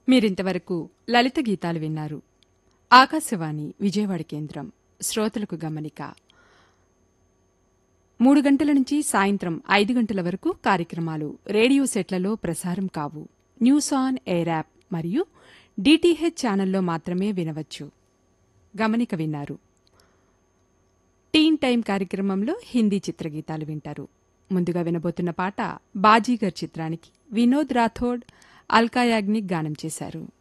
మీరింతవరకు లలిత గీతాలు విన్నారు ఆకాశవాణి విజయవాడ కేంద్రం శ్రోతలకు గమనిక మూడు గంటల నుంచి సాయంత్రం ఐదు గంటల వరకు కార్యక్రమాలు రేడియో సెట్లలో ప్రసారం కావు న్యూస్ ఆన్ ఎయిర్ యాప్ మరియు డిటిహెచ్ ఛానల్లో మాత్రమే వినవచ్చు గమనిక విన్నారు టీన్ టైం కార్యక్రమంలో హిందీ చిత్రగీతాలు వింటారు ముందుగా వినబోతున్న పాట బాజీగర్ చిత్రానికి వినోద్ రాథోడ్ అల్కా యాగ్నిక్ గానం చేశారు